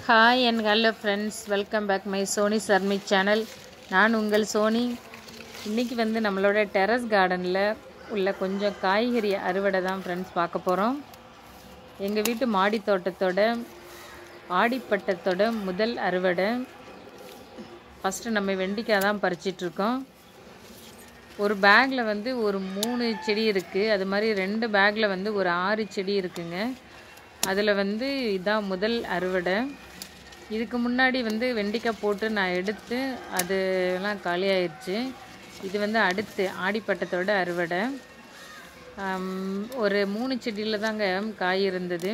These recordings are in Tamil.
hi and hello friends welcome back my Soni Sharmi channel நான் உங்கள் சோனி இன்றைக்கி வந்து நம்மளோட டெரஸ் கார்டனில் உள்ள கொஞ்சம் காய்கறி அறுவடை தான் ஃப்ரெண்ட்ஸ் பார்க்க போகிறோம் எங்கள் வீட்டு மாடி தோட்டத்தோட ஆடிப்பட்டத்தோட முதல் அறுவடை ஃபஸ்ட்டு நம்ம வெண்டிக்காய் தான் பறிச்சிட்ருக்கோம் ஒரு பேக்கில் வந்து ஒரு மூணு செடி இருக்குது அது மாதிரி ரெண்டு பேக்கில் வந்து ஒரு ஆறு செடி இருக்குங்க அதில் வந்து இதான் முதல் அறுவடை இதுக்கு முன்னாடி வந்து வெண்டிக்காய் போட்டு நான் எடுத்து அதெல்லாம் காலி ஆயிடுச்சு இது வந்து அடுத்து ஆடிப்பட்டத்தோட அறுவடை ஆம், ஒரு மூணு செடியில் தாங்க காய் இருந்தது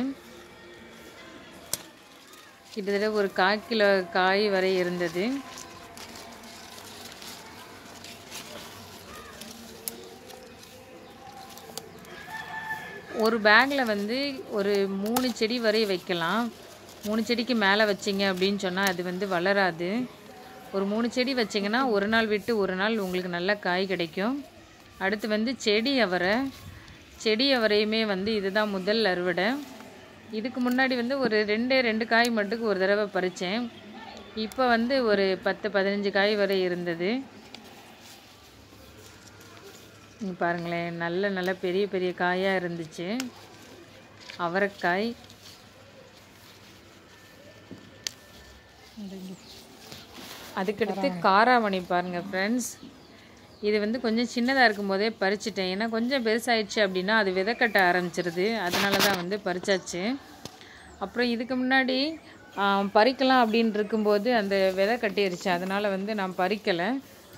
கிட்டத்தட்ட ஒரு கால் கிலோ காய் வரை இருந்தது ஒரு பேக்கில் வந்து ஒரு மூணு செடி வரை வைக்கலாம் மூணு செடிக்கு மேலே வச்சிங்க அப்படின்னு சொன்னால் அது வந்து வளராது ஒரு மூணு செடி வச்சிங்கன்னா ஒரு நாள் விட்டு ஒரு நாள் உங்களுக்கு நல்ல காய் கிடைக்கும் அடுத்து வந்து செடி அவரை செடி அவரையுமே வந்து இதுதான் முதல் அறுவடை இதுக்கு முன்னாடி வந்து ஒரு ரெண்டே ரெண்டு காய் மட்டுக்கு ஒரு தடவை பறித்தேன் இப்போ வந்து ஒரு பத்து பதினஞ்சு காய் வரை இருந்தது இங்க பாருங்களேன் நல்ல நல்ல பெரிய பெரிய காயாக இருந்துச்சு அவரைக்காய் அதுக்கடுத்து காராமணி பாருங்க ஃப்ரெண்ட்ஸ் இது வந்து கொஞ்சம் சின்னதாக இருக்கும்போதே பறிச்சிட்டேன் ஏன்னா கொஞ்சம் பெருசாயிடுச்சு அப்படின்னா அது விதை கட்ட ஆரம்பிச்சிருது அதனால தான் வந்து பறிச்சாச்சு அப்புறம் இதுக்கு முன்னாடி ஆ, பறிக்கலாம் அப்படின்னு இருக்கும்போது அந்த விதை கட்டிருச்சு அதனால் வந்து நான் பறிக்கலை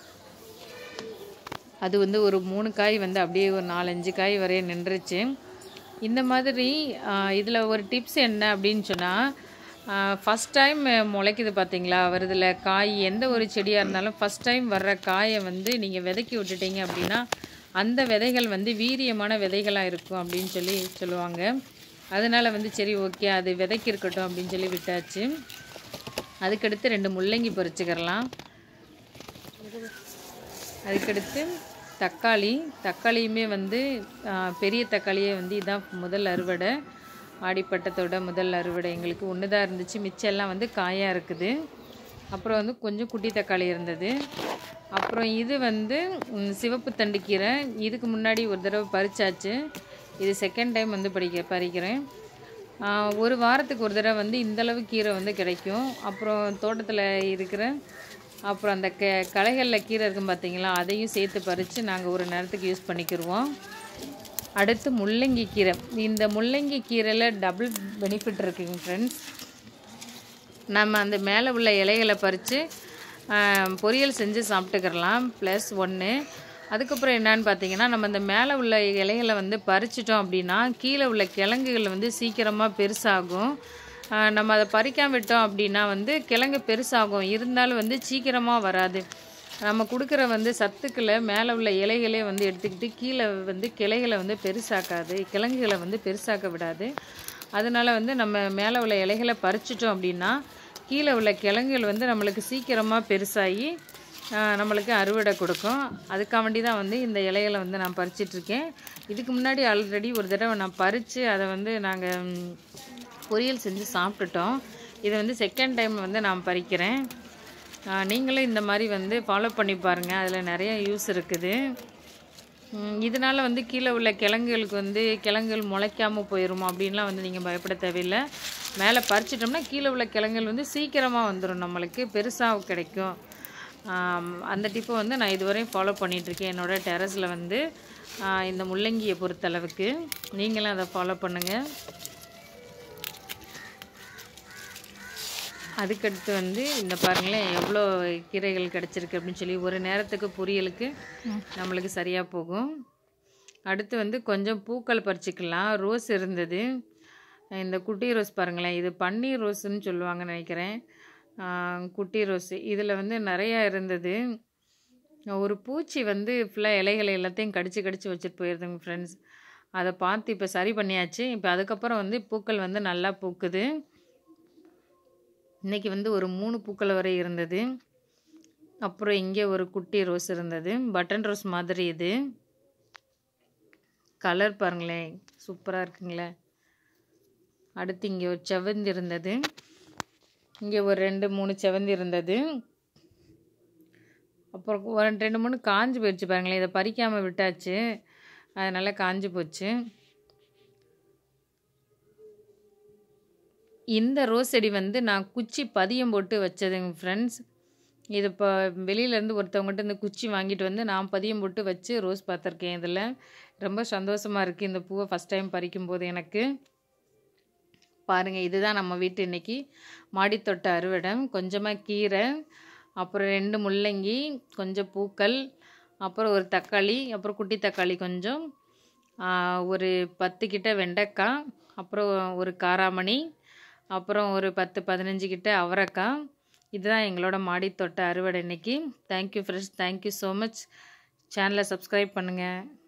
அது வந்து ஒரு மூணு காய் வந்து அப்படியே ஒரு நாலஞ்சு காய் வரைய நின்றுச்சு இந்த மாதிரி இதில் ஒரு டிப்ஸ் என்ன அப்படின்னு சொன்னால் ஃபஸ்ட் டைம் முளைக்குது பார்த்தீங்களா வருதுல காய் எந்த ஒரு செடியாக இருந்தாலும் ஃபஸ்ட் டைம் வர்ற காயை வந்து நீங்கள் விதைக்கி விட்டுட்டீங்க அப்படின்னா அந்த விதைகள் வந்து வீரியமான விதைகளாக இருக்கும் அப்படின்னு சொல்லி சொல்லுவாங்க அதனால் வந்து சரி ஓகே அது விதைக்கு இருக்கட்டும் அப்படின்னு சொல்லி விட்டாச்சு அதுக்கடுத்து ரெண்டு முள்ளங்கி பறிச்சுக்கிறலாம் அதுக்கடுத்து தக்காளி தக்காளியுமே வந்து ஆ, பெரிய தக்காளியே வந்து இதான் முதல் அறுவடை ஆடிப்பட்டத்தோட முதல் அறுவடை எங்களுக்கு ஒன்று தான் இருந்துச்சு மிச்சம் எல்லாம் வந்து காயாக இருக்குது அப்புறம் வந்து கொஞ்சம் குட்டி தக்காளி இருந்தது அப்புறம் இது வந்து ம், சிவப்பு தண்டு கீரை இதுக்கு முன்னாடி ஒரு தடவை பறிச்சாச்சு இது செகண்ட் டைம் வந்து படிக்க பறிக்கிறேன் ஆ, ஒரு வாரத்துக்கு ஒரு தடவை வந்து இந்தளவு கீரை வந்து கிடைக்கும் அப்புறம் தோட்டத்தில் இருக்கிற அப்புறம் அந்த க களைகளில் கீரை இருக்கும் பார்த்தீங்களா அதையும் சேர்த்து பறித்து நாங்கள் ஒரு நேரத்துக்கு யூஸ் பண்ணிக்கிடுவோம் அடுத்து முள்ளங்கி கீரை இந்த முள்ளங்கி கீரையில் டபுள் பெனிஃபிட் இருக்குங்க ஃப்ரெண்ட்ஸ் நம்ம அந்த மேலே உள்ள இலைகளை பறித்து பொரியல் செஞ்சு சாப்பிட்டுக்கிறலாம் ப்ளஸ் ஒன்று அதுக்கப்புறம் என்னன்னு பார்த்தீங்கன்னா நம்ம இந்த மேலே உள்ள இலைகளை வந்து பறிச்சிட்டோம் அப்படின்னா கீழே உள்ள கிழங்குகள் வந்து சீக்கிரமாக பெருசாகும் ஆஹ் நம்ம அதை பறிக்காம விட்டோம் அப்படின்னா வந்து கிழங்கு பெருசாகும் இருந்தாலும் வந்து சீக்கிரமாக வராது நம்ம கொடுக்குற வந்து சத்துக்களை மேலே உள்ள இலைகளே வந்து எடுத்துக்கிட்டு கீழே வந்து கிளைகளை வந்து பெருசாக்காது கிழங்குகளை வந்து பெருசாக்க விடாது அதனால வந்து நம்ம மேலே உள்ள இலைகளை பறிச்சிட்டோம் அப்படின்னா கீழே உள்ள கிழங்குகள் வந்து நம்மளுக்கு சீக்கிரமாக பெருசாகி ஆஹ், நம்மளுக்கு அறுவடை கொடுக்கும் அதுக்காக வேண்டி தான் வந்து இந்த இலைகளை வந்து நான் பறிச்சிட்ருக்கேன் இதுக்கு முன்னாடி ஆல்ரெடி ஒரு தடவை நான் பறித்து அதை வந்து நாங்கள் பொரியல் செஞ்சு சாப்பிட்டுட்டோம் இதை வந்து செகண்ட் டைம் வந்து நான் பறிக்கிறேன் ஆஹ், நீங்களும் இந்த மாதிரி வந்து ஃபாலோ பண்ணி பாருங்கள் அதில் நிறைய யூஸ் இருக்குது ம், இதனால வந்து கீழே உள்ள கிழங்குகளுக்கு வந்து கிழங்குகள் முளைக்காமல் போயிடும் அப்படின்லாம் வந்து நீங்கள் பயப்பட தேவையில்லை மேலே பறிச்சிட்டோம்னா கீழே உள்ள கிழங்குகள் வந்து சீக்கிரமாக வந்துடும் நம்மளுக்கு பெருசாக கிடைக்கும் ஆம், அந்த டிப்பை வந்து நான் இதுவரையும் ஃபாலோ பண்ணிகிட்ருக்கேன் என்னோடய டெரஸில் வந்து ஆ, இந்த முள்ளங்கியை பொறுத்தளவுக்கு நீங்களும் அதை ஃபாலோ பண்ணுங்கள் அதுக்கடுத்து வந்து இந்த பாருங்களேன் எவ்வளோ கீரைகள் கிடச்சிருக்கு அப்படின்னு சொல்லி ஒரு நேரத்துக்கு பொரியலுக்கு நம்மளுக்கு சரியாக போகும் அடுத்து வந்து கொஞ்சம் பூக்கள் பறிச்சுக்கலாம் ரோஸ் இருந்தது இந்த குட்டி ரோஸ் பாருங்களேன் இது பன்னீர் ரோஸ்ன்னு சொல்லுவாங்கன்னு நினைக்கிறேன் ஆஹ் குட்டி ரோஸ் இதில் வந்து நிறையா இருந்தது ஒரு பூச்சி வந்து ஃபுல்லாக இலைகளை எல்லாத்தையும் கடிச்சு கடிச்சு வச்சுட்டு போயிருதுங்க ஃப்ரெண்ட்ஸ் அதை பார்த்து இப்போ சரி பண்ணியாச்சு இப்போ அதுக்கப்புறம் வந்து பூக்கள் வந்து நல்லா பூக்குது இன்னைக்கு வந்து ஒரு மூணு பூக்கள் வரை இருந்தது அப்புறம் இங்கே ஒரு குட்டி ரோஸ் இருந்தது பட்டன் ரோஸ் மாதிரி இது கலர் பாருங்களேன் சூப்பராக இருக்குங்களே அடுத்து இங்கே ஒரு செவ்வந்தி இருந்தது இங்கே ஒரு ரெண்டு மூணு செவந்தி இருந்தது அப்புறம் ஒரு ரெண்டு மூணு காஞ்சு போயிடுச்சு பாருங்களேன் இதை பறிக்காமல் விட்டாச்சு அதனால் காஞ்சு போச்சு இந்த ரோஸ் செடி வந்து நான் குச்சி பதியம் போட்டு வச்சதுங்க ஃப்ரெண்ட்ஸ் இது இப்போ வெளியிலேருந்து ஒருத்தவங்ககிட்ட இந்த குச்சி வாங்கிட்டு வந்து நான் பதியம் போட்டு வச்சு ரோஸ் பார்த்துருக்கேன் இதில் ரொம்ப சந்தோஷமாக இருக்குது இந்த பூவை ஃபஸ்ட் டைம் பறிக்கும்போது எனக்கு பாருங்கள் இதுதான் நம்ம வீட்டு இன்னைக்கு மாடித்தோட்ட அறுவடை கொஞ்சமாக கீரை அப்புறம் ரெண்டு முள்ளங்கி கொஞ்சம் பூக்கள் அப்புறம் ஒரு தக்காளி அப்புறம் குட்டி தக்காளி கொஞ்சம் ஆ, ஒரு பத்து கிட்ட வெண்டைக்காய் அப்புறம் ஒரு காராமணி அப்புறம் ஒரு பத்து பதினஞ்சு கிட்ட அவரைக்காய் இதுதான் எங்களோட மாடித்தோட்ட அறுவடை இன்னைக்கு thank you friends thank you so much சேனலை சப்ஸ்கிரைப் பண்ணுங்கள்